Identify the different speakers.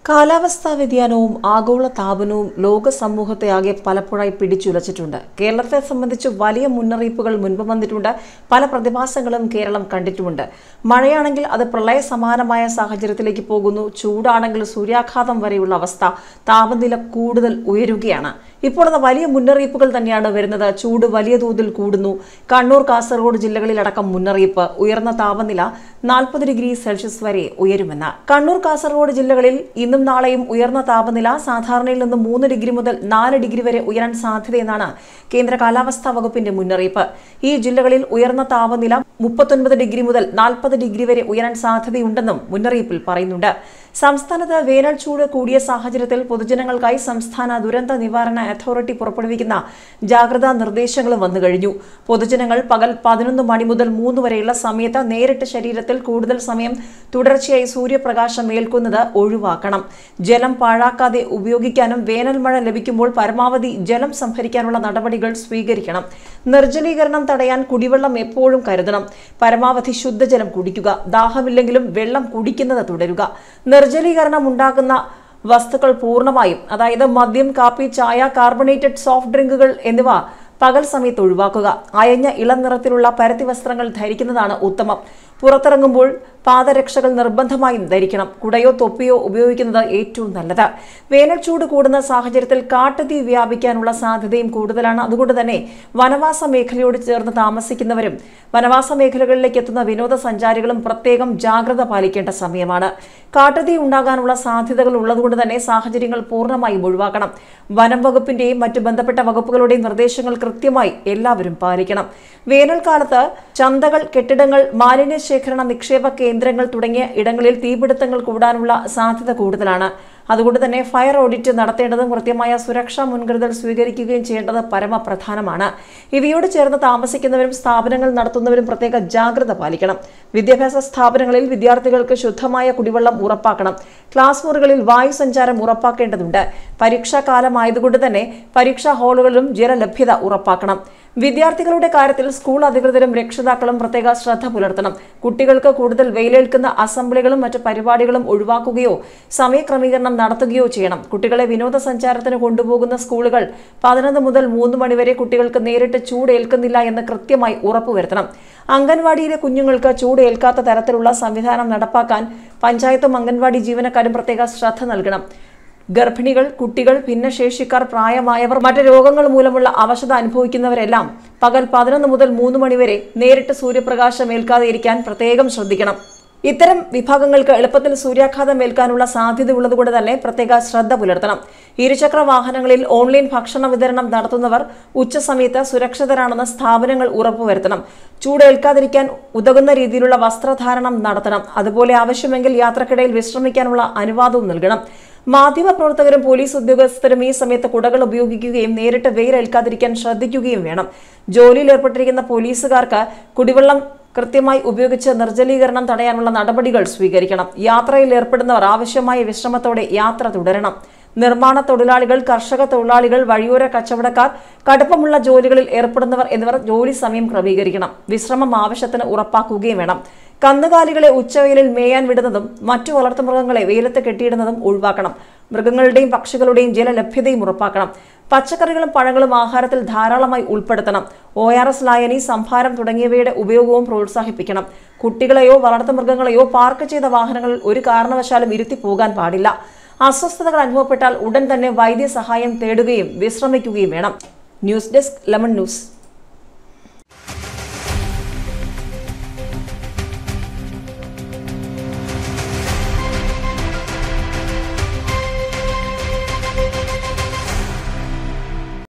Speaker 1: കാലാവസ്ഥാ വ്യതിയാനവും ആഗോള താപനവും ലോക സമൂഹത്തെ ആകെ പലപ്പോഴായി പിടിച്ചുലച്ചിട്ടുണ്ട് കേരളത്തെ സംബന്ധിച്ച് വലിയ മുന്നറിയിപ്പുകൾ മുൻപ് വന്നിട്ടുണ്ട് പല പ്രതിഭാസങ്ങളും കേരളം കണ്ടിട്ടുമുണ്ട് മഴയാണെങ്കിൽ അത് പ്രളയ സമാനമായ സാഹചര്യത്തിലേക്ക് പോകുന്നു ചൂടാണെങ്കിൽ സൂര്യാഘാതം വരെയുള്ള അവസ്ഥ താപനില കൂടുതൽ ഉയരുകയാണ് ഇപ്പോൾ അത് വലിയ മുന്നറിയിപ്പുകൾ തന്നെയാണ് വരുന്നത് ചൂട് വലിയ തോതിൽ കൂടുന്നു കണ്ണൂർ കാസർഗോഡ് ജില്ലകളിലടക്കം മുന്നറിയിപ്പ് ഉയർന്ന താപനില നാൽപ്പത് ഡിഗ്രി സെൽഷ്യസ് വരെ ഉയരുമെന്ന് കണ്ണൂർ കാസർഗോഡ് ജില്ലകളിൽ ഇന്നും നാളെയും ഉയർന്ന താപനില സാധാരണയിൽ നിന്ന് മൂന്ന് ഡിഗ്രി മുതൽ നാല് ഡിഗ്രി വരെ ഉയരാൻ സാധ്യതയെന്നാണ് കേന്ദ്ര കാലാവസ്ഥാ വകുപ്പിന്റെ മുന്നറിയിപ്പ് ഈ ജില്ലകളിൽ ഉയർന്ന താപനില മുപ്പത്തൊൻപത് ഡിഗ്രി മുതൽ നാൽപ്പത് ഡിഗ്രി വരെ ഉയരാൻ സാധ്യതയുണ്ടെന്നും മുന്നറിയിപ്പിൽ പറയുന്നുണ്ട് സംസ്ഥാനത്ത് വേനൽ ചൂട് കൂടിയ സാഹചര്യത്തിൽ പൊതുജനങ്ങൾക്കായി സംസ്ഥാന ദുരന്ത നിവാരണ അതോറിറ്റി പുറപ്പെടുവിക്കുന്ന ജാഗ്രതാ നിർദ്ദേശങ്ങളും വന്നു കഴിഞ്ഞു പൊതുജനങ്ങൾ പകൽ പതിനൊന്ന് മണി മുതൽ മൂന്ന് വരെയുള്ള സമയത്ത് നേരിട്ട് ശരീരത്തിൽ കൂടുതൽ സമയം തുടർച്ചയായി സൂര്യപ്രകാശം ഏൽക്കുന്നത് ഒഴിവാക്കണം ജലം പാഴാക്കാതെ ഉപയോഗിക്കാനും വേനൽ മഴ ലഭിക്കുമ്പോൾ പരമാവധി ജലം സംഭരിക്കാനുള്ള നടപടികൾ സ്വീകരിക്കണം നിർജ്ജലീകരണം തടയാൻ കുടിവെള്ളം എപ്പോഴും കരുതണം പരമാവധി ശുദ്ധജലം കുടിക്കുക ദാഹമില്ലെങ്കിലും വെള്ളം കുടിക്കുന്നത് തുടരുക നിർജ്ജലീകരണം ഉണ്ടാക്കുന്ന വസ്തുക്കൾ പൂർണ്ണമായും അതായത് മദ്യം കാപ്പി ചായ കാർബണേറ്റഡ് സോഫ്റ്റ് ഡ്രിങ്കുകൾ എന്നിവ പകൽ സമയത്ത് ഒഴിവാക്കുക അയഞ്ഞ ഇളം നിറത്തിലുള്ള പരത്തി വസ്ത്രങ്ങൾ ധരിക്കുന്നതാണ് ഉത്തമം പുറത്തിറങ്ങുമ്പോൾ പാദരക്ഷകൾ നിർബന്ധമായും ധരിക്കണം കുടയോ തൊപ്പിയോ ഉപയോഗിക്കുന്നത് ഏറ്റവും നല്ലത് വേനൽ ചൂട് കൂടുന്ന സാഹചര്യത്തിൽ കാട്ടുതീ വ്യാപിക്കാനുള്ള സാധ്യതയും കൂടുതലാണ് അതുകൊണ്ട് തന്നെ വനവാസ മേഖലയോട് ചേർന്ന് താമസിക്കുന്നവരും വനവാസ മേഖലകളിലേക്ക് എത്തുന്ന വിനോദസഞ്ചാരികളും പ്രത്യേകം ജാഗ്രത പാലിക്കേണ്ട സമയമാണ് കാട്ടുതീ ഉണ്ടാകാനുള്ള സാധ്യതകൾ ഉള്ളതുകൊണ്ട് തന്നെ സാഹചര്യങ്ങൾ പൂർണ്ണമായും ഒഴിവാക്കണം വനം വകുപ്പിന്റെയും മറ്റു ബന്ധപ്പെട്ട വകുപ്പുകളുടെയും നിർദ്ദേശങ്ങൾ കൃത്യമായി എല്ലാവരും പാലിക്കണം വേനൽക്കാലത്ത് ചന്തകൾ കെട്ടിടങ്ങൾ മാലിന്യ ശേഖരണ നിക്ഷേപ കേന്ദ്രങ്ങൾ തുടങ്ങിയ ഇടങ്ങളിൽ തീപിടുത്തങ്ങൾ കൂടാനുള്ള സാധ്യത കൂടുതലാണ് അതുകൊണ്ട് തന്നെ ഫയർ ഓഡിറ്റ് നടത്തേണ്ടതും കൃത്യമായ സുരക്ഷാ മുൻകരുതൽ സ്വീകരിക്കുകയും ചെയ്യേണ്ടത് പരമപ്രധാനമാണ് ഇവയോട് ചേർന്ന് താമസിക്കുന്നവരും സ്ഥാപനങ്ങൾ നടത്തുന്നവരും പ്രത്യേക ജാഗ്രത പാലിക്കണം വിദ്യാഭ്യാസ സ്ഥാപനങ്ങളിൽ വിദ്യാർത്ഥികൾക്ക് ശുദ്ധമായ കുടിവെള്ളം ഉറപ്പാക്കണം ക്ലാസ് മുറികളിൽ വായു സഞ്ചാരം ഉറപ്പാക്കേണ്ടതുണ്ട് പരീക്ഷാ കാലമായതുകൊണ്ട് തന്നെ പരീക്ഷാ ഹാളുകളിലും ജലലഭ്യത ഉറപ്പാക്കണം വിദ്യാർത്ഥികളുടെ കാര്യത്തിൽ സ്കൂൾ അധികൃതരും രക്ഷിതാക്കളും പ്രത്യേക ശ്രദ്ധ പുലർത്തണം കുട്ടികൾക്ക് കൂടുതൽ വെയിലേൽക്കുന്ന അസംബ്ലികളും മറ്റു പരിപാടികളും ഒഴിവാക്കുകയോ സമയക്രമീകരണം നടത്തുകയോ ചെയ്യണം കുട്ടികളെ വിനോദസഞ്ചാരത്തിന് കൊണ്ടുപോകുന്ന സ്കൂളുകൾ പതിനൊന്ന് മുതൽ മൂന്ന് മണിവരെ കുട്ടികൾക്ക് നേരിട്ട് ചൂട് ഏൽക്കുന്നില്ല എന്ന് കൃത്യമായി ഉറപ്പുവരുത്തണം അംഗൻവാടിയിലെ കുഞ്ഞുങ്ങൾക്ക് ചൂട് ഏൽക്കാത്ത തരത്തിലുള്ള സംവിധാനം നടപ്പാക്കാൻ പഞ്ചായത്തും അംഗൻവാടി ജീവനക്കാരും പ്രത്യേക ശ്രദ്ധ നൽകണം ഗർഭിണികൾ കുട്ടികൾ ഭിന്നശേഷിക്കാർ പ്രായമായവർ മറ്റ് രോഗങ്ങൾ മൂലമുള്ള അവശത അനുഭവിക്കുന്നവരെല്ലാം പകൽ പതിനൊന്ന് മുതൽ മൂന്ന് മണിവരെ നേരിട്ട് സൂര്യപ്രകാശം ഏൽക്കാതെ ഇരിക്കാൻ പ്രത്യേകം ശ്രദ്ധിക്കണം ഇത്തരം വിഭാഗങ്ങൾക്ക് എളുപ്പത്തിൽ സൂര്യാഘാതം ഏൽക്കാനുള്ള സാധ്യത ഉള്ളതുകൊണ്ട് തന്നെ പ്രത്യേക ശ്രദ്ധ പുലർത്തണം ഇരുചക്ര വാഹനങ്ങളിൽ ഓൺലൈൻ ഭക്ഷണ വിതരണം നടത്തുന്നവർ ഉച്ചസമയത്ത് സുരക്ഷിതരാണെന്ന് സ്ഥാപനങ്ങൾ ഉറപ്പുവരുത്തണം ചൂടേൽക്കാതിരിക്കാൻ ഉതകുന്ന രീതിയിലുള്ള വസ്ത്രധാരണം നടത്തണം അതുപോലെ ആവശ്യമെങ്കിൽ യാത്രക്കിടയിൽ വിശ്രമിക്കാനുള്ള അനുവാദവും നൽകണം മാധ്യമപ്രവർത്തകരും പോലീസ് ഉദ്യോഗസ്ഥരും ഈ സമയത്ത് കുടകൾ ഉപയോഗിക്കുകയും നേരിട്ട് വെയിലേൽക്കാതിരിക്കാൻ ശ്രദ്ധിക്കുകയും വേണം ജോലിയിൽ ഏർപ്പെട്ടിരിക്കുന്ന പോലീസുകാർക്ക് കുടിവെള്ളം കൃത്യമായി ഉപയോഗിച്ച് നിർജ്ജലീകരണം തടയാനുള്ള നടപടികൾ സ്വീകരിക്കണം യാത്രയിൽ ഏർപ്പെടുന്നവർ ആവശ്യമായ വിശ്രമത്തോടെ യാത്ര തുടരണം നിർമ്മാണ തൊഴിലാളികൾ കർഷക തൊഴിലാളികൾ വഴിയോര കച്ചവടക്കാർ കടുപ്പമുള്ള ജോലികളിൽ ഏർപ്പെടുന്നവർ എന്നിവർ ജോലി സമയം ക്രമീകരിക്കണം വിശ്രമം ആവശ്യത്തിന് ഉറപ്പാക്കുകയും വേണം കന്നുകാലികളെ ഉച്ചവെയിലിൽ മേയാൻ വിടുന്നതും മറ്റു വളർത്തുമൃഗങ്ങളെ വെയിലത്ത് കെട്ടിയിടുന്നതും ഒഴിവാക്കണം മൃഗങ്ങളുടെയും പക്ഷികളുടെയും ജലലഭ്യതയും ഉറപ്പാക്കണം പച്ചക്കറികളും പഴങ്ങളും ആഹാരത്തിൽ ധാരാളമായി ഉൾപ്പെടുത്തണം ഒ ആർ എസ് ലായനി സംഭാരം തുടങ്ങിയവയുടെ ഉപയോഗവും പ്രോത്സാഹിപ്പിക്കണം കുട്ടികളെയോ വളർത്തുമൃഗങ്ങളെയോ പാർക്ക് ചെയ്ത വാഹനങ്ങളിൽ ഒരു കാരണവശാലും ഇരുത്തി പോകാൻ പാടില്ല അസ്വസ്ഥതകൾ അനുഭവപ്പെട്ടാൽ ഉടൻ തന്നെ വൈദ്യസഹായം തേടുകയും വിശ്രമിക്കുകയും വേണം ന്യൂസ് ഡെസ്ക് ലെമൺ ന്യൂസ്